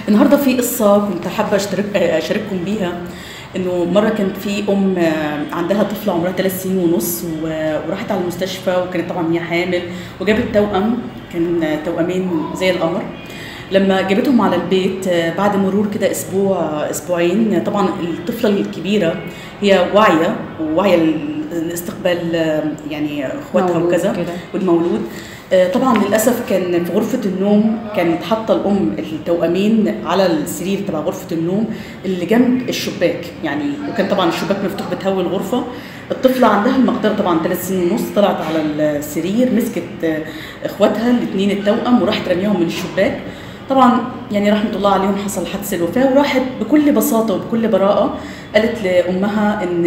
النهارده في قصه كنت حابه اشترك اشارككم بيها انه مره كانت في ام عندها طفله عمرها ثلاث سنين ونص و- وراحت على المستشفى وكانت طبعا هي حامل وجابت توأم كان توأمين زي القمر لما جابتهم على البيت بعد مرور كده اسبوع اسبوعين طبعا الطفله الكبيره هي واعيه وواعيه لاستقبال يعني اخواتها مولود وكذا كده. والمولود آه، طبعا للاسف كان في غرفه النوم كانت حاطه الام التوامين على السرير تبع غرفه النوم اللي جنب الشباك يعني وكان طبعا الشباك مفتوح بتهوي الغرفه الطفله عندها المقدره طبعا ثلاث سنين ونص طلعت على السرير مسكت آه، اخواتها الاثنين التوأم وراحت رميهم من الشباك طبعا يعني رحمه الله عليهم حصل حادث الوفاه وراحت بكل بساطه وبكل براءه قالت لامها ان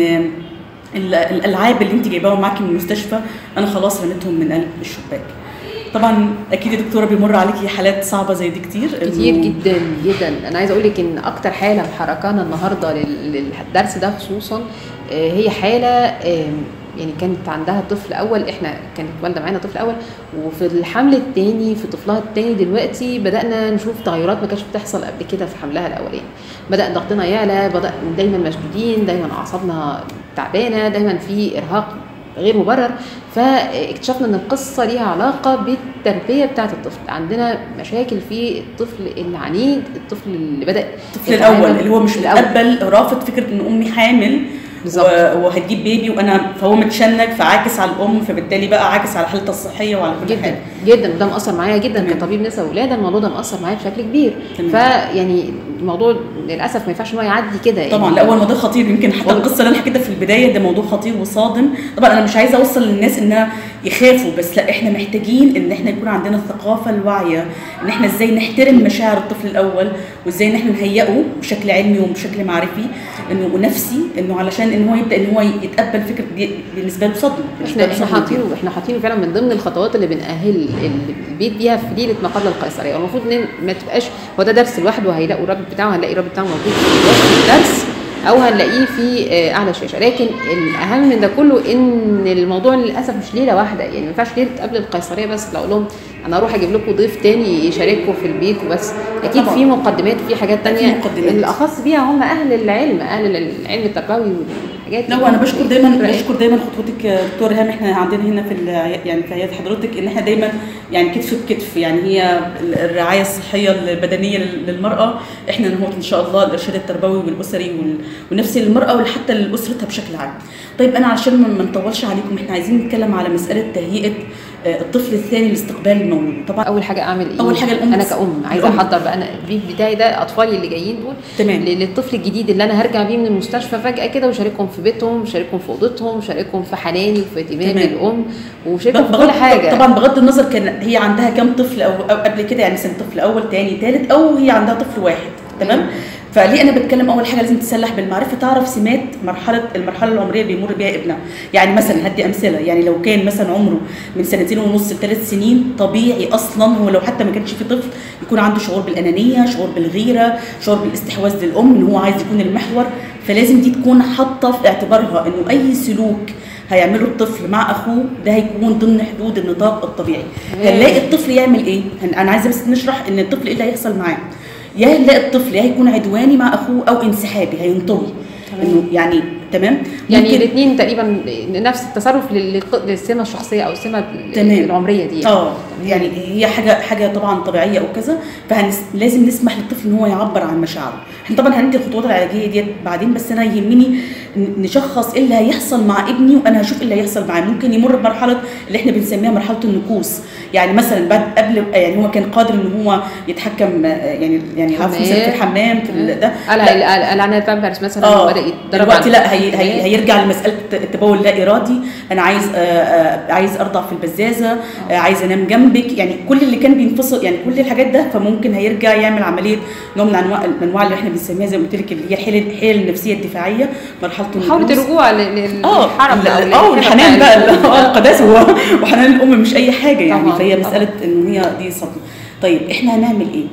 ال- الالعاب اللي انت جايباهم معاكي من المستشفى انا خلاص رميتهم من قلب الشباك طبعا اكيد يا دكتوره بيمر عليكي حالات صعبه زي دي كتير كتير إنه- جدا جدا انا عايزه اقول لك ان اكتر حاله محركانا النهارده لل- للدرس ده خصوصا آه، هي حاله آم، يعني كانت عندها طفل اول احنا كانت والده معانا طفل اول وفي الحمل الثاني في طفلها الثاني دلوقتي بدانا نشوف تغيرات ما كانتش بتحصل قبل كده في حملها الاولاني بدا ضغطنا يعلى بدا دايما مشدودين دايما اعصابنا تعبانه دايما في ارهاق غير مبرر فاكتشفنا ان القصه ليها علاقه بالتربيه بتاعه الطفل عندنا مشاكل في الطفل العنيد الطفل اللي بدا الطفل يتعامل- الاول اللي هو مش الأول. متقبل رافض فكره ان امي حامل بالظبط. و- وهتجيب بيبي وانا فهو متشنج فعاكس على الام فبالتالي بقى عاكس على حالتها الصحيه وعلى كل جدا حاجه جدا وده مأثر معايا جدا تمام. كطبيب نساء وولاده الموضوع ده مأثر معايا بشكل كبير تمام. فيعني الموضوع للاسف ما ينفعش ان هو يعدي كده يعني طبعا لا هو الموضوع خطير يمكن حتى والله. القصه اللي انا حكيتها في البدايه ده موضوع خطير وصادم طبعا انا مش عايزه اوصل للناس انها يخافوا بس لا احنا محتاجين ان احنا يكون عندنا الثقافه الواعيه ان احنا ازاي نحترم مشاعر الطفل الاول وازاي ان احنا نهيئه بشكل علمي وبشكل معرفي انه ونفسي انه علشان ان هو يبدا ان هو يتقبل فكره دي بالنسبه له صدمه بالنسبة احنا له احنا صدمة حاطينه احنا حاطينه فعلا من ضمن الخطوات اللي بنأهل البيت بيها في ليله ما قبل القيصريه والمفروض ان ما تبقاش هو ده درس لوحده هيلاقوا الرابط بتاعه هنلاقي الرابط بتاعه موجود في وصف الدرس او هنلاقيه في آه، اعلى الشاشه لكن الاهم من ده كله ان الموضوع للاسف مش ليله واحده يعني ما ينفعش ليله قبل القيصريه بس لو اقول لهم انا اروح اجيب لكم ضيف تاني يشارككم في البيت وبس اكيد طبعاً. في مقدمات وفي حاجات في تانية مقدمات. الاخص بيها هم اهل العلم اهل العلم التربوي والحاجات لا دي. وانا بشكر دايما رأيك؟ بشكر دايما خطوتك يا دكتور هام احنا عندنا هنا في العيا- يعني في عياده حضرتك ان احنا دايما يعني كتف بكتف يعني هي الرعايه الصحيه البدنيه لل- للمراه احنا نهوت ان شاء الله الارشاد التربوي والاسري وال- والنفسي للمراه وحتى لاسرتها بشكل عام. طيب انا علشان ما ما نطولش عليكم احنا عايزين نتكلم على مساله تهيئه آه، الطفل الثاني لاستقبال المولود طبعا اول حاجه اعمل ايه أول حاجة الأم انا بس- كأم عايزه الأم. احضر بقى انا البيت بتاعي ده اطفالي اللي جايين دول تمام. ل- للطفل الجديد اللي انا هرجع بيه من المستشفى فجاه كده وشاركهم في بيتهم وشاركهم في اوضتهم وشاركهم في حناني وفي اهتمام تمام. الام وشاركهم في كل بغض حاجه طبعا بغض النظر كان هي عندها كم طفل او, أو قبل كده يعني مثلا طفل اول تاني تالت او هي عندها طفل واحد تمام مم. فليه انا بتكلم اول حاجه لازم تسلح بالمعرفه تعرف سمات مرحله المرحله العمريه اللي بيمر بيها ابنها يعني مثلا هدي امثله يعني لو كان مثلا عمره من سنتين ونص لثلاث سنين طبيعي اصلا هو لو حتى ما كانش في طفل يكون عنده شعور بالانانيه شعور بالغيره شعور بالاستحواذ للام ان هو عايز يكون المحور فلازم دي تكون حاطه في اعتبارها انه اي سلوك هيعمله الطفل مع اخوه ده هيكون ضمن حدود النطاق الطبيعي تمام. هنلاقي الطفل يعمل ايه هن- انا عايزه بس نشرح ان الطفل ايه اللي هيحصل معاه يا هنلاقي الطفل يا هيكون عدواني مع اخوه او انسحابي هينطوي تمام. انه يعني تمام يعني ممكن- الاثنين تقريبا نفس التصرف لل- للق- للسمه الشخصيه او السمه تمام. العمريه دي اه يعني هي حاجه حاجه طبعا طبيعيه او كذا فلازم نسمح للطفل ان هو يعبر عن مشاعره احنا طبعا هندي الخطوات العلاجيه ديت بعدين بس انا يهمني ن- نشخص ايه اللي هيحصل مع ابني وانا هشوف ايه اللي هيحصل معاه ممكن يمر بمرحله اللي احنا بنسميها مرحله النكوص يعني مثلا بعد قبل يعني هو كان قادر ان هو يتحكم آه، يعني يعني عارف مثلا في الحمام في ال- ده قال لا. قال قال انا البامبرز مثلا اه بدا يتدرب دلوقتي على- لا هي هي هيرجع لمساله التبول اللا ارادي انا عايز آه، آه، عايز ارضع في البزازه آه، عايز انام جنبك يعني كل اللي كان بينفصل يعني كل الحاجات ده فممكن هيرجع يعمل عمليه نوع من انواع الانواع اللي احنا بنسميها زي ما قلت لك اللي هي الحيل الحيل النفسيه الدفاعيه مرحله محاولة النكوص. الرجوع لل- اه للحرم لا- أو اه للحرم والحنان بتاع بقى الأم. اه القداسه هو وحنان الام مش اي حاجه يعني طبعاً، فهي طبعاً. مساله ان هي دي صدمه طيب احنا هنعمل ايه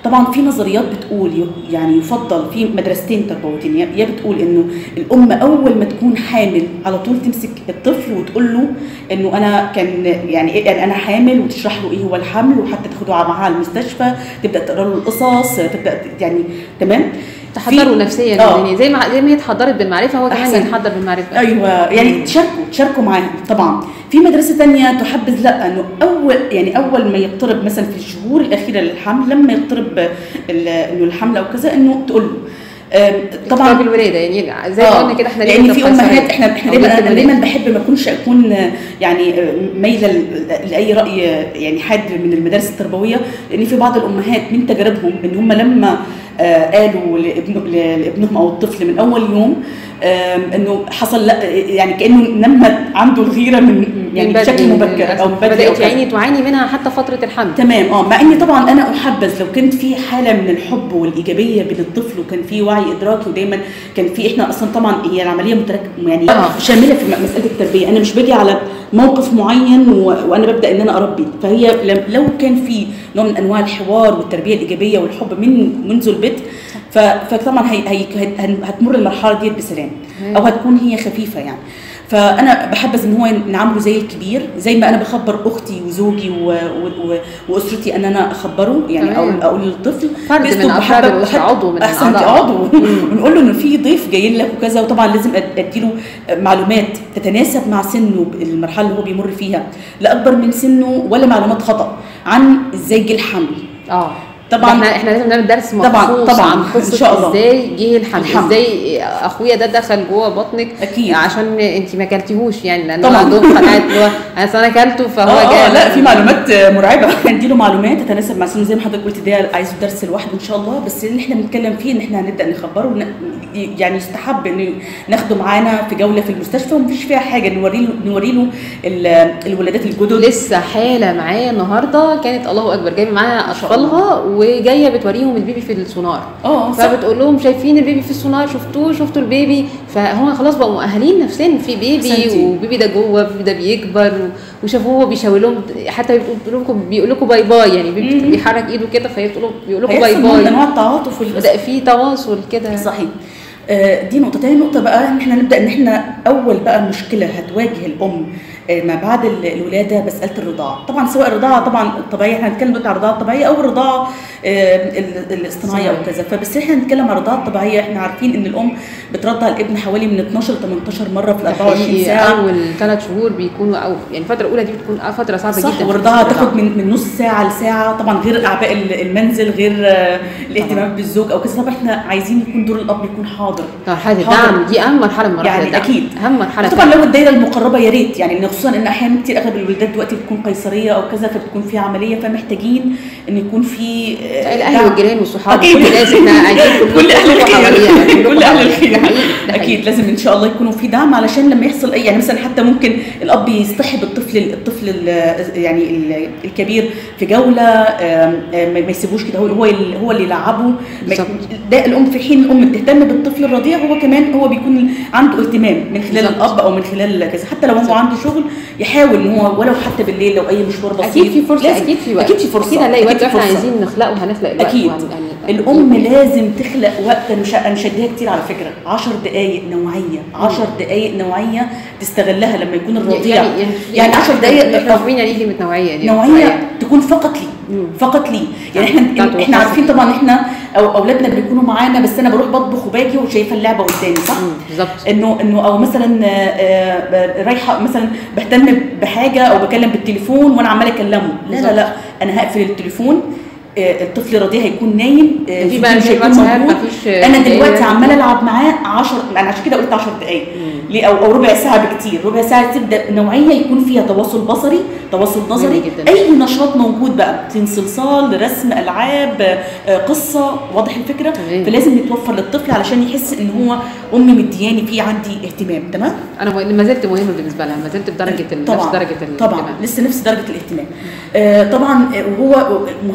طبعا في نظريات بتقول ي- يعني يفضل في مدرستين تربويتين يا يا بتقول انه الام اول ما تكون حامل على طول تمسك الطفل وتقول له انه انا كان يعني إيه- يعني انا حامل وتشرح له ايه هو الحمل وحتى تاخده معاها على المستشفى تبدا تقرا له القصص تبدا ت- يعني تمام تحضروا في- نفسيا آه. يعني زي ما زي ما هي اتحضرت بالمعرفه هو كمان أحسن. يتحضر بالمعرفه ايوه يعني تشاركوا تشاركوا معاهم طبعا في مدرسه تانية تحبذ لا انه اول يعني اول ما يقترب مثلا في الشهور الاخيره للحمل لما يقترب ال- انه الحمل او كذا انه تقول له آم، طبعا طبعا الولاده يعني زي ما آه، قلنا كده احنا لان ليه في بنبقى امهات قيصرية؟ احنا احنا أو دايما بنت انا الولاد. دايما بحب ما اكونش اكون آه، يعني آه، مايله ل- لاي راي آه، يعني حاد من المدارس التربويه لان في بعض الامهات من تجاربهم ان هم لما آه، قالوا لابن لابنهم او الطفل من اول يوم آم، انه حصل لا يعني كانه نمت عنده الغيره من يعني من بدري بشكل مبكر او بدري او بدات كذا. يعني تعاني منها حتى فتره الحمل تمام اه مع اني طبعا انا احبذ لو كانت في حاله من الحب والايجابيه بين الطفل وكان في وعي ادراكي ودايما كان في احنا اصلا طبعا هي العمليه متركب يعني آه. شامله في م- مساله التربيه انا مش باجي على موقف معين و... وانا ببدا ان انا اربي فهي لم- لو كان في نوع من انواع الحوار والتربيه الايجابيه والحب من منذ البدء ف... فطبعا هي... هي... هي... هتمر المرحله دي بسلام او هتكون هي خفيفه يعني فانا بحبذ ان هو نعامله زي الكبير زي ما انا بخبر اختي وزوجي و... و... و... واسرتي ان انا اخبره يعني او تمام. اقول للطفل فرد من بأسلوب أفراد محبب الأسرة، وحب- عضو من احسنت أعضاء. عضو ونقول له انه في ضيف جاي لك وكذا وطبعا لازم أد- اديله معلومات تتناسب مع سنه المرحله اللي هو بيمر فيها لا اكبر من سنه ولا معلومات خطا عن ازاي جه الحمل اه طبعاً. احنا احنا لازم نعمل درس طبعاً، مخصوص طبعاً، عن إن قصه شاء الله. ازاي جه الحمل الحمل. ازاي اخويا ده دخل جوه بطنك أكيد. عشان انت ما اكلتيهوش يعني لان طبعاً. عندهم قناعه اللي هو اصل انا اكلته فهو اه جاي اه لا في معلومات مرعبه هنديله معلومات تتناسب مع سنه زي ما حضرتك قلت ده عايزه درس لوحده ان شاء الله بس اللي احنا بنتكلم فيه ان احنا هنبدا نخبره ون- يعني يستحب ان ناخده معانا في جوله في المستشفى ومفيش فيها حاجه نوري له نوري له ال- الولادات الجدد لسه حاله معايا النهارده كانت الله اكبر جايبه معاها ما شاء الله. اطفالها وجايه بتوريهم البيبي في السونار اه صح. فبتقول لهم شايفين البيبي في السونار شفتوه شفتوا البيبي فهم خلاص بقوا مؤهلين نفسيا إن في بيبي أحسنتي. وبيبي ده جوه البيبي ده بيكبر و- وشافوه هو بيشاور لهم حتى بيقول لكم بيقول لكم باي باي يعني بيبي مم. بيحرك ايده كده فهي بتقول لهم بيقول لكم باي هيحصل نوع من باي انواع التعاطف وال- بدا في تواصل كده صحيح آه، دي نقطة تاني نقطة بقى ان احنا نبدأ ان احنا أول بقى مشكلة هتواجه الأم آه، ما بعد ال- الولادة مسألة الرضاعة، طبعا سواء الرضاعة طبعا الطبيعية احنا هنتكلم دلوقتي عن الرضاعة الطبيعية أو الرضاعة آه، ال- الاصطناعية أو كذا، فبس احنا هنتكلم عن الرضاعة الطبيعية احنا عارفين ان الأم بترضع الابن حوالي من 12 ل 18 مرة في ال 24 حقيقي ساعة اول ثلاث شهور بيكونوا او يعني الفتره الاولى دي بتكون فتره صعبه جدا صح في والرضاعه الرضاعة. تاخد من من نص ساعه لساعه طبعا غير اعباء ال- المنزل غير آه، الاهتمام بالزوج او كذا طبعا احنا عايزين يكون دور الاب يكون حاضر مرحله حاضر. الدعم دي اهم مرحله من مراحل يعني الدعم أكيد. اهم مرحله طبعا لو الدايره المقربه يا ريت يعني إن خصوصا ان احيانا كتير اغلب الولادات دلوقتي بتكون قيصريه او كذا فبتكون في عمليه فمحتاجين ان يكون في آه، الاهل دعم. والجيران والصحاب أكيد. كل الناس احنا عايزين كلكم كل اهل كلكم حواليها، الخير كلكم كل اهل حواليها. الخير ده حقيقي، ده حقيقي. اكيد لازم ان شاء الله يكونوا في دعم علشان لما يحصل اي يعني مثلا حتى ممكن الاب يصطحب الطفل الطفل ال- يعني ال- الكبير في جوله آم، آم، ما يسيبوش كده هو هو اللي- هو اللي يلعبه ما- بالظبط. ده الام في حين الام بتهتم بالطفل الرضيع هو كمان هو بيكون عنده اهتمام من خلال بالظبط. الاب او من خلال كذا حتى لو هو بالظبط. عنده شغل يحاول ان هو ولو حتى بالليل لو اي مشوار بسيط اكيد في فرصه لازم. اكيد في وقت اكيد في فرصه اكيد هنلاقي وقت أكيد في واحنا فرصة. عايزين نخلقه هنخلق الوقت اكيد وهن- يعني الام لازم تخلق وقت انا مش انا مش هديها كتير على فكره 10 دقائق نوعيه 10 دقائق نوعيه تستغلها لما يكون الرضيع يعني يعني 10 دقائق احنا فاهمين يعني ايه كلمه نوعيه دي نوعيه تكون فقط لي مم. فقط لي يعني بتاعت احنا احنا وقت. عارفين طبعا احنا او اولادنا بيكونوا معانا بس انا بروح بطبخ وباجي وشايفه اللعبه قدامي صح؟ مم، بالظبط انه انه او مثلا آه، آه، رايحه مثلا بهتم بحاجه او بكلم بالتليفون وانا عماله اكلمه لا لا لا انا هقفل التليفون آه، الطفل الرضيع هيكون نايم آه، مفيش زوجي بقى مش زي هيكون الواتساب، موجود مفيش انا دلوقتي هدايا. عماله العب معاه 10 انا عشان كده قلت 10 دقائق ليه او او ربع ساعه بكتير ربع ساعه تبدا نوعيه يكون فيها تواصل بصري تواصل نظري جداً. اي نشاط موجود بقى من صلصال رسم العاب آه، قصه واضح الفكره تمام. فلازم يتوفر للطفل علشان يحس ان هو امي مدياني في عندي اهتمام تمام انا م- ما زلت مهمه بالنسبه لها ما زلت بدرجه ال- نفس طبعا درجه طبعا الاهتمام لسه نفس درجه الاهتمام آه طبعا آه، وهو مهم جدا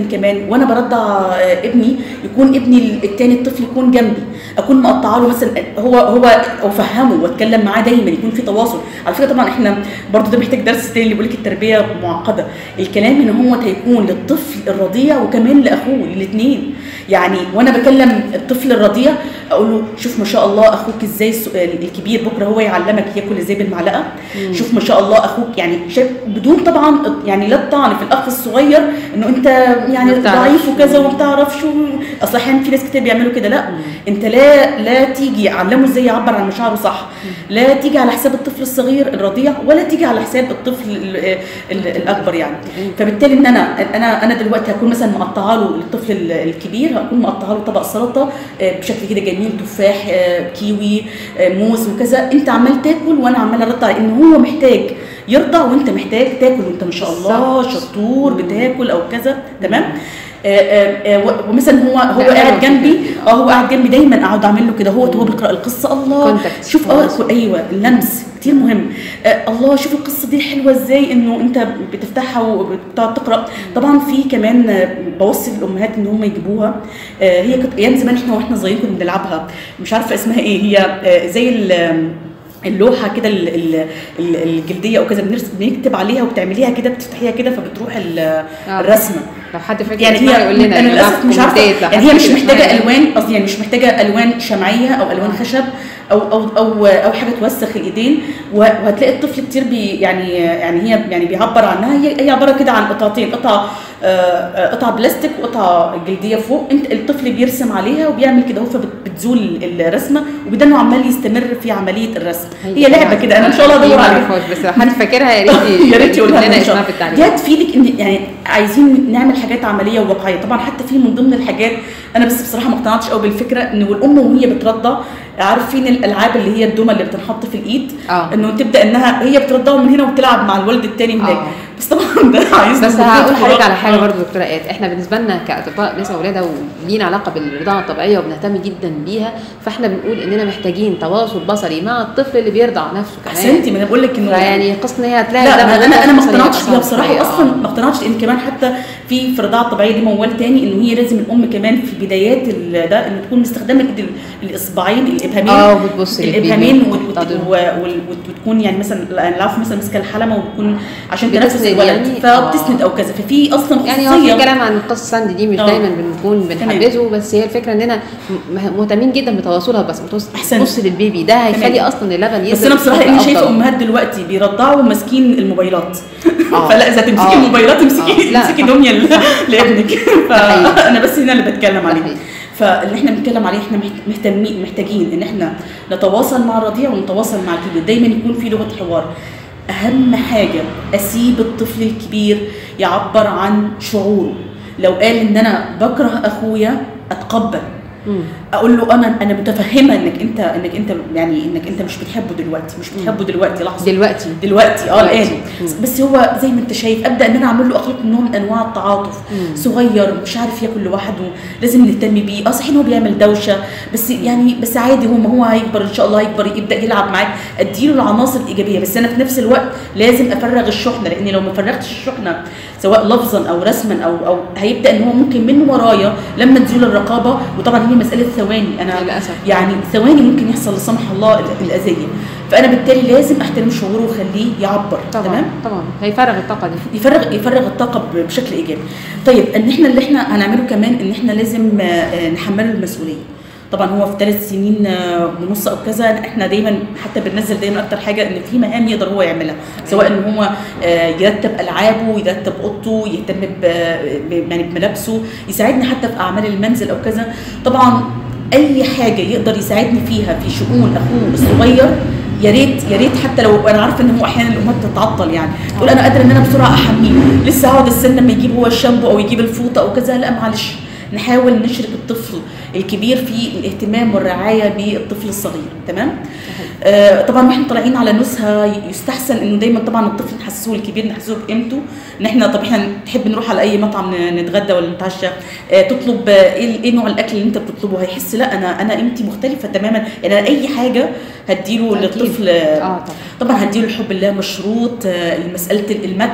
ممكن كمان وانا برضع آه، ابني يكون ابني التاني الطفل يكون جنبي اكون مقطعه له مثلا هو هو افهمه واتكلم معاه دايما يكون في تواصل على فكره طبعا احنا برضو ده محتاج درس تاني اللي بيقول لك التربيه معقده الكلام ان هو هيكون للطفل الرضيع وكمان لاخوه الاثنين يعني وانا بكلم الطفل الرضيع اقول له شوف ما شاء الله اخوك ازاي الس- الكبير بكره هو يعلمك ياكل ازاي بالمعلقه شوف ما شاء الله اخوك يعني شايف بدون طبعا يعني لا الطعن في الاخ الصغير انه انت يعني ما بتعرفش. ضعيف وكذا وما بتعرفش و- اصل احيانا في ناس كتير بيعملوا كده لا انت لا لا تيجي علمه ازاي يعبر عن مشاعره صح لا تيجي على حساب الطفل الصغير الرضيع ولا تيجي على حساب الطفل ال- ال- الاكبر يعني فبالتالي ان انا انا انا دلوقتي هكون مثلا مقطعه له الطفل ال- الكبير هكون مقطعه له طبق سلطه آه، بشكل كده جميل تفاح آه، كيوي آه، موز وكذا انت عمال تاكل وانا عماله ارد على ان هو محتاج يرضع وانت محتاج تاكل وانت ما شاء الله بالظبط. شطور بتاكل او كذا تمام آه، آه، آه، و- ومثلا هو هو ده حلو قاعد جنبي الفكرة. اه هو قاعد جنبي دايما اقعد اعمل له كده هو هو بيقرا القصه الله Contact. شوف اه كويس. ايوه اللمس كتير مهم آه الله شوف القصه دي حلوه ازاي انه انت بتفتحها وبتقعد تقرا طبعا في كمان آه، بوصي الامهات ان هم يجيبوها آه هي كانت ايام زمان احنا واحنا صغيرين كنا بنلعبها مش عارفه اسمها ايه هي آه زي ال- اللوحه كده ال- ال- ال- الجلديه او كذا بنرسم بنكتب عليها وبتعمليها كده بتفتحيها كده فبتروح ال- آه. الرسمه لو حد فاكر يعني اسمها هي يقول لنا انا يا جماعة للاسف في مش عارفه الكومنتات، لو يعني حد هي مش فاكر محتاجه اسمها إيه. الوان قصدي يعني مش محتاجه الوان شمعيه او الوان خشب او او او او حاجه توسخ الايدين و- وهتلاقي الطفل كتير بي يعني يعني هي يعني بيعبر عنها هي هي عباره كده عن قطعتين قطعه آه، آه، قطعه بلاستيك وقطعه جلديه فوق انت الطفل بيرسم عليها وبيعمل كده هو فبتزول الرسمه وبدا انه عمال يستمر في عمليه الرسم هي لعبه كده انا ان شاء الله دي ادور ما عليها اعرفهاش بس لو حد فاكرها يا ريت يا ريت يقولها لنا لنا ان شاء اسمها الله في التعليق دي هتفيدك ان يعني عايزين نعمل حاجات عمليه وواقعيه طبعا حتى في من ضمن الحاجات انا بس بصراحه ما اقتنعتش قوي بالفكره ان الام وهي بترضع عارفين الالعاب اللي هي الدمى اللي بتنحط في الايد اه انه تبدا انها هي بترضعه من هنا وبتلعب مع الولد التاني هناك آه. بس طبعا ده عايز بس مجهود هقول خرافي. حاجه على حاجه آه. برضو دكتوره ايات احنا بالنسبه لنا كاطباء نساء ولاده ولينا علاقه بالرضاعه الطبيعيه وبنهتم جدا بيها فاحنا بنقول اننا محتاجين تواصل بصري مع الطفل اللي بيرضع نفسه كمان احسنتي ما انا بقول لك انه يعني قصه ان هي هتلاقي لا ده ما موضوع انا انا ما بصري اقتنعتش أصلاً بيها بصراحه طبيعي. اصلا ما اقتنعتش لان كمان حتى في في الرضاعه الطبيعيه دي موال تاني انه هي لازم الام كمان في بدايات ال- ده ان تكون مستخدمه الايد ال- الاصبعين الابهامين اه وبتبص للبيبي الابهامين وت- وت- وتحتضن. و- وال- وت- وتكون يعني مثلا العفو مثلا ماسكه الحلمه وتكون عشان بتسند تنفس الولد يعني؟ فبتسند آه. او كذا ففي اصلا يعني هو في خصوصيه كلام عن القصه السند دي مش آه. دايما بنكون بنحبذه بس هي الفكره اننا م- مهتمين جدا بتواصلها بس بتوص- أحسنت. بص للبيبي ده هيخلي تمام. اصلا اللبن ينزل بس انا بصراحه بشكل اني شايفه أفضل. امهات دلوقتي بيرضعوا ماسكين الموبايلات آه. فلا اذا تمسكي آه. الموبايلات آه. امسكي لا، امسكي صح. دميه ل- لابنك حقيقي. فانا بس هنا اللي بتكلم ده عليه حقيقي. فاللي احنا بنتكلم عليه احنا محت- مهتمين محتاجين ان احنا نتواصل مع الرضيع ونتواصل مع الكبير دايما يكون في لغه حوار اهم حاجه اسيب الطفل الكبير يعبر عن شعوره لو قال ان انا بكره اخويا اتقبل مم. اقول له انا انا متفهمه انك انت انك انت يعني انك انت مش بتحبه دلوقتي مش بتحبه دلوقتي لحظه دلوقتي دلوقتي اه دلوقتي. الان مم. بس هو زي ما انت شايف ابدا ان انا اعمل له اخلاق نوع من انواع التعاطف مم. صغير مش عارف ياكل لوحده لازم نهتم بيه اه صحيح إن هو بيعمل دوشه بس يعني بس عادي هو ما هو هيكبر ان شاء الله هيكبر يبدا يلعب معاك اديله العناصر الايجابيه بس انا في نفس الوقت لازم افرغ الشحنه لان لو ما فرغتش الشحنه سواء لفظا او رسما او او هيبدا ان هو ممكن من ورايا لما تزول الرقابه وطبعا هي مساله ثواني انا للأسف. يعني ثواني ممكن يحصل لا سمح الله ال- الاذيه فانا بالتالي لازم احترم شعوره واخليه يعبر طبعا تمام طبعا هيفرغ الطاقه دي يفرغ يفرغ الطاقه ب- بشكل ايجابي طيب ان احنا اللي احنا هنعمله كمان ان احنا لازم آه، آه، نحمله المسؤوليه طبعا هو في ثلاث سنين آه، ونص او كذا احنا دايما حتى بننزل دايما اكتر حاجه ان في مهام يقدر هو يعملها سواء ان هو آه، يرتب العابه يرتب اوضته يهتم ب- ب- يعني بملابسه يساعدني حتى في اعمال المنزل او كذا طبعا اي حاجه يقدر يساعدني فيها في شؤون اخوه الصغير يا ريت يا ريت حتى لو انا عارفه ان هو احيانا الامهات تتعطل يعني تقول انا قادره ان انا بسرعه احميه لسه هقعد استنى لما يجيب هو الشامبو او يجيب الفوطه او كذا لا معلش نحاول نشرك الطفل الكبير في الاهتمام والرعايه بالطفل الصغير تمام آه طبعا واحنا طالعين على نزهه يستحسن انه دايما طبعا الطفل نحسسه الكبير نحسسه بقيمته ان احنا طب احنا نحب نروح على اي مطعم ن- نتغدى ولا نتعشى آه تطلب آه، ايه ايه نوع الاكل اللي انت بتطلبه هيحس لا انا انا قيمتي مختلفه تماما يعني أنا اي حاجه هديله أكيد. للطفل اه طبعا طبعا هديله الحب الله مشروط آه، مساله المدح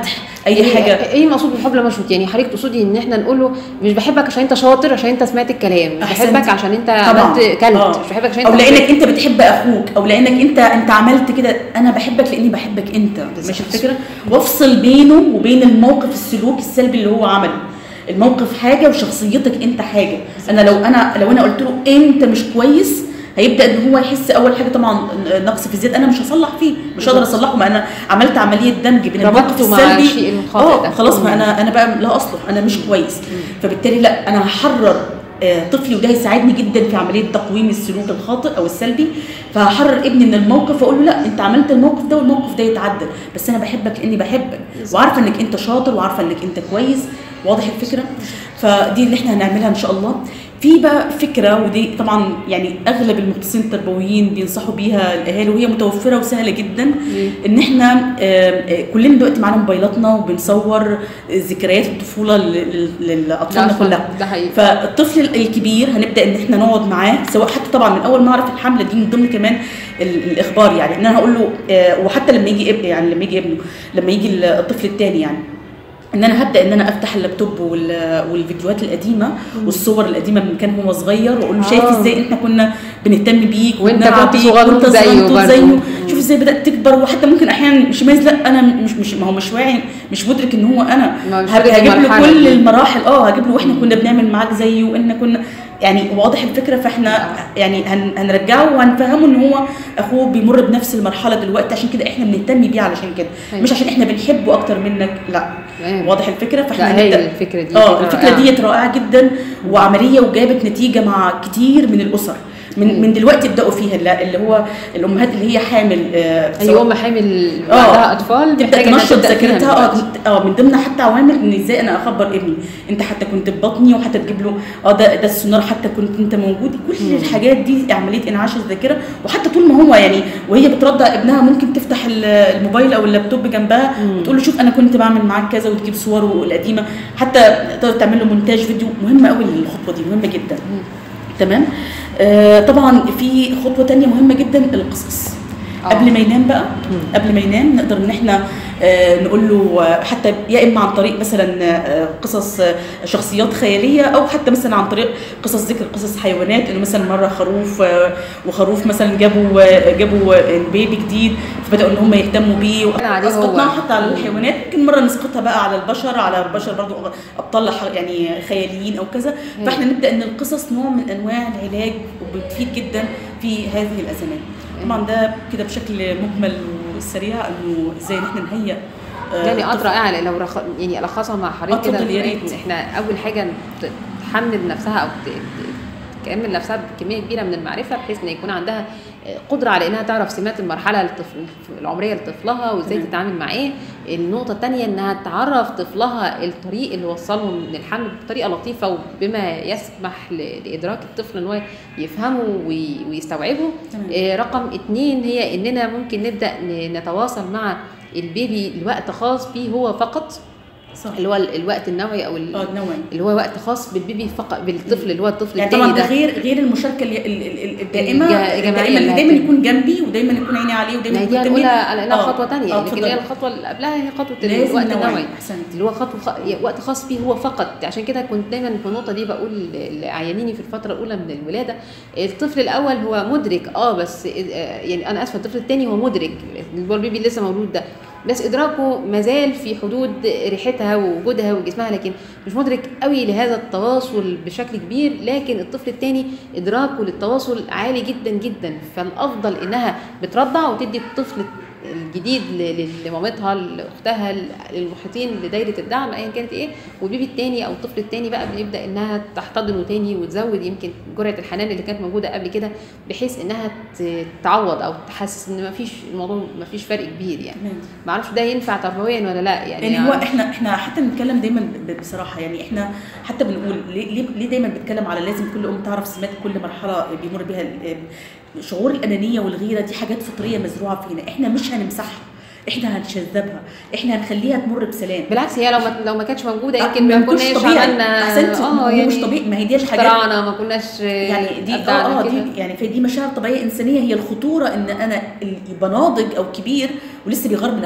اي حاجه ايه المقصود بالحب لما شوت يعني حضرتك تقصدي ان احنا نقول له مش بحبك عشان انت شاطر عشان انت سمعت الكلام مش أحسنتي. بحبك عشان انت طبعاً. عملت كلت آه. مش بحبك عشان او انت لانك انت بتحب اخوك او لانك انت انت عملت كده انا بحبك لاني بحبك انت بالظبط. ماشي الفكره وافصل بينه وبين الموقف السلوك السلبي اللي هو عمله الموقف حاجه وشخصيتك انت حاجه انا لو انا لو انا قلت له انت مش كويس هيبدا ان هو يحس اول حاجه طبعا نقص في الذات انا مش هصلح فيه مش هقدر بالظبط. اصلحه ما انا عملت عمليه دمج بين الموقف ربطته مع السلبي الشيء الخاطئ ده. اه خلاص مم. ما انا انا بقى لا اصلح انا مش كويس فبالتالي لا انا هحرر آه، طفلي وده هيساعدني جدا في عمليه تقويم السلوك الخاطئ او السلبي فهحرر ابني من الموقف واقول له لا انت عملت الموقف ده والموقف ده يتعدل بس انا بحبك لاني بحبك وعارفه انك انت شاطر وعارفه انك انت كويس واضح الفكره فدي اللي احنا هنعملها ان شاء الله في بقى فكره ودي طبعا يعني اغلب المختصين التربويين بينصحوا بيها الاهالي وهي متوفره وسهله جدا ان احنا آه، آه، كلنا دلوقتي معانا موبايلاتنا وبنصور ذكريات الطفوله لل- لل- لاطفالنا ده كلها ده حقيقي فالطفل الكبير هنبدا ان احنا نقعد معاه سواء حتى طبعا من اول ما اعرف الحمله دي من ضمن كمان ال- الاخبار يعني ان انا هقول له آه، وحتى لما يجي ابني يعني لما يجي ابنه لما يجي الطفل الثاني يعني ان انا هبدا ان انا افتح اللابتوب وال- والفيديوهات القديمه والصور القديمه من كان هو صغير واقول له شايف آه. ازاي احنا كنا بنهتم بيك وأنت وبنلعب كنت بيك صغنطوط وأنت زيه صغنطوط برضه. زيه مم. شوف ازاي بدات تكبر وحتى ممكن احيانا مش مايز لا انا مش مش ما هو مش واعي مش مدرك ان هو انا ما مش هب- مدرك هجيب له المرحلة كل دي. المراحل اه هجيب له واحنا كنا بنعمل معاك زيه وان كنا يعني واضح الفكره فاحنا يعني هن هنرجعه وهنفهمه ان هو اخوه بيمر بنفس المرحله دلوقتي عشان كده احنا بنهتم بيه علشان كده أيوة. مش عشان احنا بنحبه اكتر منك لا تمام. واضح الفكره لا فاحنا هي هنبدا الفكره دي اه فكرة الفكره رائعة. ديت رائعه جدا وعمليه وجابت نتيجه مع كتير من الاسر من من دلوقتي ابداوا فيها اللي اللي هو الامهات اللي هي حامل آه اي سواء- ام حامل آه. عندها اطفال تبدا محتاجة إنها تنشط تبدأ فيها ذاكرتها دلوقتي. اه اه من ضمن حتى عوامل ان ازاي انا اخبر ابني انت حتى كنت في بطني وحتى تجيب له اه ده ده السونار حتى كنت انت موجود كل الحاجات دي عمليه انعاش الذاكره وحتى طول ما هو يعني وهي بترضع ابنها ممكن تفتح ال- الموبايل او اللابتوب جنبها وتقول له شوف انا كنت بعمل معاك كذا وتجيب صوره القديمه حتى تقدر تعمل له مونتاج فيديو مهمه قوي الخطوه دي مهمه جدا تمام آه طبعا في خطوه تانية مهمه جدا القصص آه. قبل ما ينام بقى قبل ما ينام نقدر ان احنا آه، نقول له آه، حتى يا اما عن طريق مثلا آه، قصص آه، شخصيات خياليه او حتى مثلا عن طريق قصص ذكر قصص حيوانات انه مثلا مره خروف آه، وخروف مثلا جابوا آه، جابوا آه، بيبي جديد فبداوا ان هم يهتموا بيه كان عليه هو. اسقطناها حتى على الحيوانات ممكن مره نسقطها بقى على البشر على البشر برضو ابطال ح- يعني خياليين او كذا فاحنا نبدا ان القصص نوع من انواع العلاج وبتفيد جدا في هذه الازمات طبعا ده كده بشكل مجمل وسريع انه ازاي ان احنا نهيئ آه، يعني الطفل. قطرة رائعة لو رخ... يعني الخصها مع حضرتك آه، كده اتفضل يا ريت. احنا اول حاجه ت- تحمل نفسها او ت- ت- تكمل نفسها بكميه كبيره من المعرفه بحيث ان يكون عندها آه، قدره على انها تعرف سمات المرحله الطفل العمريه لطفلها وازاي تمام. تتعامل معاه النقطه الثانيه انها تعرف طفلها الطريق اللي وصله من الحمل بطريقه لطيفه وبما يسمح ل- لادراك الطفل ان هو يفهمه وي- ويستوعبه تمام. آه، رقم اتنين هي اننا ممكن نبدا ن- نتواصل مع البيبي لوقت خاص بيه هو فقط صح اللي هو ال- الوقت النوعي او ال- اه نوعا اللي هو وقت خاص بالبيبي فقط بالطفل اللي هو الطفل يعني التاني طبعا ده ده غير غير المشاركه ال- ال- ال- الدائمه الج- الجماعية دايما اللي دايما هتبقى. يكون جنبي ودايما يكون عيني عليه ودايما ما هي يكون دي تمام. هنقولها على انها آه، خطوه تانية آه، لكن اللي هي اتفضل. الخطوه اللي قبلها هي خطوه لازم الوقت نوعي. النوعي احسنت اللي هو خطوه خ... وقت خاص بيه هو فقط عشان كده كنت دايما في النقطه دي بقول لعيانيني في الفتره الاولى من الولاده الطفل الاول هو مدرك اه بس آه، يعني انا اسفه الطفل الثاني هو مدرك اللي هو البيبي اللي لسه مولود ده بس ادراكه مازال في حدود ريحتها ووجودها وجسمها لكن مش مدرك قوي لهذا التواصل بشكل كبير لكن الطفل الثاني ادراكه للتواصل عالي جدا جدا فالافضل انها بترضع وتدي الطفل الجديد ل- ل- لمامتها لاختها ل- للمحيطين لدايره الدعم ايا كانت ايه والبيبي التاني او الطفل التاني بقى بيبدا انها تحتضنه تاني وتزود يمكن جرعه الحنان اللي كانت موجوده قبل كده بحيث انها ت- تعوض او تحسس ان مفيش الموضوع مفيش فرق كبير يعني تمام معرفش ده ينفع تربويا ولا لا يعني, يعني هو احنا احنا حتى بنتكلم دايما ب- بصراحه يعني احنا حتى بنقول ليه ليه, ليه دايما بنتكلم على لازم كل ام تعرف سمات كل مرحله بيمر بها ال- شعور الانانيه والغيره دي حاجات فطريه مزروعه فينا احنا مش هنمسحها احنا هنشذبها احنا هنخليها تمر بسلام بالعكس هي لو ما لو ما كانتش موجوده آه، يمكن ما يكونش كناش طبيعي. عملنا احسنت اه هو يعني مش طبيعي ما هي دي الحاجات اخترعنا ما كناش يعني دي اه أبدعنا اه كده. دي يعني فدي مشاعر طبيعيه انسانيه هي الخطوره ان انا اللي يبقى ناضج او كبير ولسه بيغار من اخوه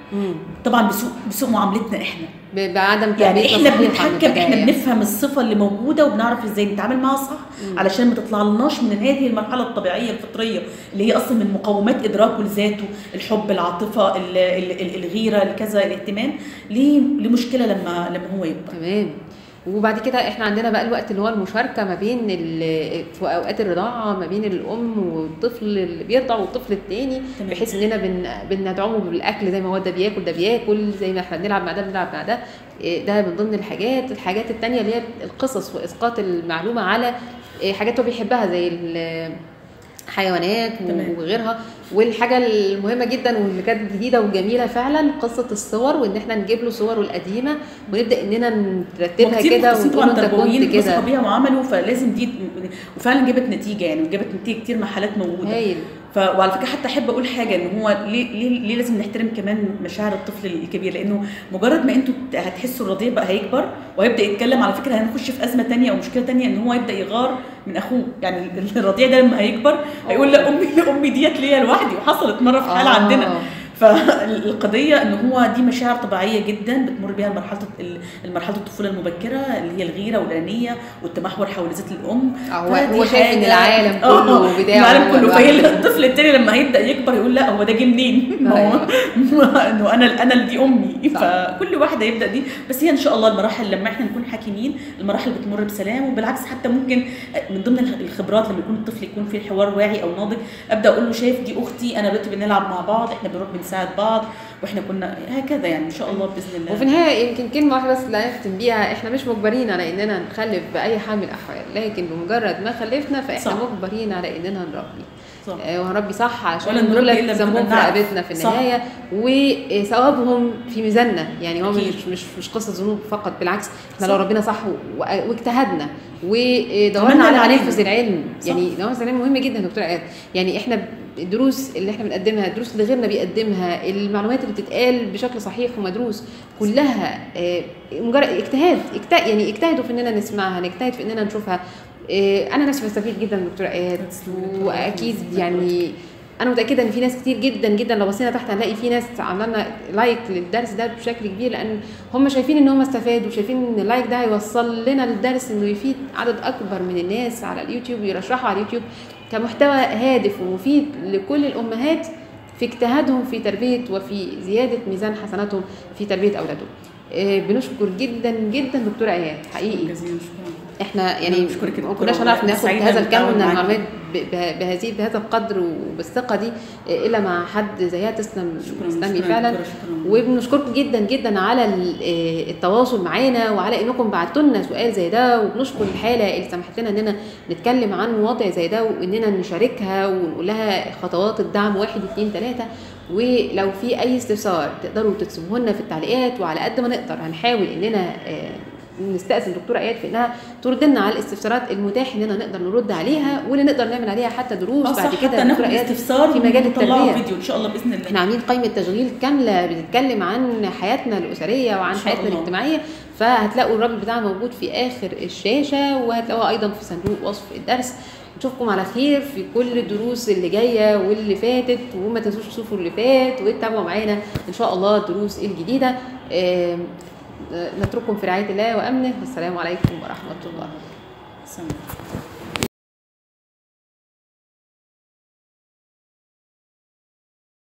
مم. طبعا بسوء بسوء معاملتنا احنا ب- بعدم يعني تربيتنا احنا صحيحة بنتحكم احنا متجاهة. بنفهم الصفه اللي موجوده وبنعرف ازاي نتعامل معاها صح مم. علشان ما تطلعلناش من هذه المرحله الطبيعيه الفطريه اللي هي اصلا من مقومات ادراكه لذاته الحب العاطفه ال- ال- ال- الغيره الكذا الاهتمام ليه- لمشكله لما لما هو يكبر تمام وبعد كده احنا عندنا بقى الوقت اللي هو المشاركه ما بين ال- في اوقات الرضاعه ما بين الام والطفل اللي بيرضع والطفل التاني تمام. بحيث اننا بن بندعمه بالاكل زي ما هو ده بياكل ده بياكل زي ما احنا بنلعب مع ده بنلعب مع ده إيه ده من ضمن الحاجات الحاجات التانيه اللي هي القصص واسقاط المعلومه على إيه حاجات هو بيحبها زي ال- حيوانات تمام. وغيرها والحاجه المهمه جدا واللي كانت جديده وجميله فعلا قصه الصور وان احنا نجيب له صوره القديمه ونبدا اننا نرتبها وكتير كده مختصين ونقول طبعا انت كنت تربويين كده بصوا بيها وعملوا فلازم دي وفعلا جابت نتيجه يعني وجابت نتيجه كتير مع حالات موجوده هايل ف... وعلى فكره حتى احب اقول حاجه ان هو ليه ليه, ليه لازم نحترم كمان مشاعر الطفل الكبير لانه مجرد ما انتوا هتحسوا الرضيع بقى هيكبر وهيبدا يتكلم على فكره هنخش في ازمه تانية او مشكله تانية ان هو يبدا يغار من اخوه يعني ال- الرضيع ده لما هيكبر هيقول لا امي امي ديت ليا لوحدي وحصلت مره في حاله آه. عندنا فالقضيه ان هو دي مشاعر طبيعيه جدا بتمر بيها مرحله ال- المرحله الطفوله المبكره اللي هي الغيره والانانيه والتمحور حول ذات الام هو فدي هو شايف ان حاجة- العالم آه، كله بتاعه العالم هو كله لوحده. فهي الطفل التاني لما هيبدا يكبر يقول لا هو ده جه منين؟ ما هو انه انا انا اللي دي امي صح. فكل واحد هيبدا دي بس هي ان شاء الله المراحل لما احنا نكون حكيمين المراحل بتمر بسلام وبالعكس حتى ممكن من ضمن الخبرات لما يكون الطفل يكون في حوار واعي او ناضج ابدا اقول له شايف دي اختي انا دلوقتي بنلعب مع بعض احنا بنروح بنساعد بعض واحنا كنا هكذا يعني ان شاء الله باذن الله وفي النهايه يمكن كلمه واحده بس اللي هنختم بيها احنا مش مجبرين على اننا نخلف باي حال من الاحوال لكن بمجرد ما خلفنا فاحنا صح. مجبرين على اننا نربي صح. آه، وهنربي صح عشان ولا نربي دول إلا ذنبهم بما في نعرف. رقبتنا في صح. النهايه وثوابهم في ميزاننا يعني هو أكيد. مش مش مش قصه ذنوب فقط بالعكس احنا صح. لو ربنا صح و- واجتهدنا ودورنا عملنا على اللي علينا. تنفذ العلم صح. يعني تنفذ العلم مهم جدا يا دكتوره اياد يعني احنا الدروس اللي احنا بنقدمها الدروس اللي غيرنا بيقدمها المعلومات اللي بتتقال بشكل صحيح ومدروس كلها آه، مجرد اجتهاد اجتهاد يعني اجتهدوا في اننا نسمعها نجتهد في اننا نشوفها آه، انا نفسي بستفيد جدا من دكتوره اياد واكيد يعني انا متاكده ان في ناس كتير جدا جدا لو بصينا تحت هنلاقي في ناس عامله لنا لايك للدرس ده بشكل كبير لان هم شايفين ان هم استفادوا شايفين ان اللايك ده هيوصل لنا الدرس انه يفيد عدد اكبر من الناس على اليوتيوب يرشحوا على اليوتيوب كمحتوى هادف ومفيد لكل الامهات في اجتهادهم في تربيه وفي زياده ميزان حسناتهم في تربيه اولادهم آه، بنشكر جدا جدا دكتوره اياد حقيقي جزيلا شكرا يعني يعني بشكرك يا ما دكتورة كناش هنعرف والله. ناخد سعيدة هذا الكم بالتعاون من معاكي. المعلومات ب- ب- بهذه بهذا القدر وبالثقه دي آه، الا مع حد زيها تسلم شكرا تسلمي شكراً فعلا دكتورة، شكراً. وبنشكركم جدا جدا على ال- آه، التواصل معانا وعلى انكم بعتوا لنا سؤال زي ده وبنشكر الحاله اللي سمحت لنا اننا نتكلم عن مواضيع زي ده واننا نشاركها ونقول لها خطوات الدعم واحد اثنين ثلاثه ولو في اي استفسار تقدروا تكتبوه لنا في التعليقات وعلى قد ما نقدر هنحاول اننا آه، نستأذن دكتورة اياد في انها ترد لنا على الاستفسارات المتاح اننا نقدر نرد عليها واللي نقدر نعمل عليها حتى دروس اه بعد صح كده حتى ناخد دكتورة اياد استفسار في مجال ونطلعه التربيه فيديو ان شاء الله باذن الله احنا عاملين قائمه تشغيل كامله بتتكلم عن حياتنا الاسريه وعن إن شاء حياتنا الله. الاجتماعيه فهتلاقوا الرابط بتاعها موجود في اخر الشاشه وهتلاقوها ايضا في صندوق وصف الدرس نشوفكم على خير في كل الدروس اللي جايه واللي فاتت وما تنسوش تشوفوا اللي فات وتتابعوا معانا ان شاء الله الدروس الجديده آم، آه، نترككم في رعايه الله وامنه والسلام عليكم ورحمه الله سلام.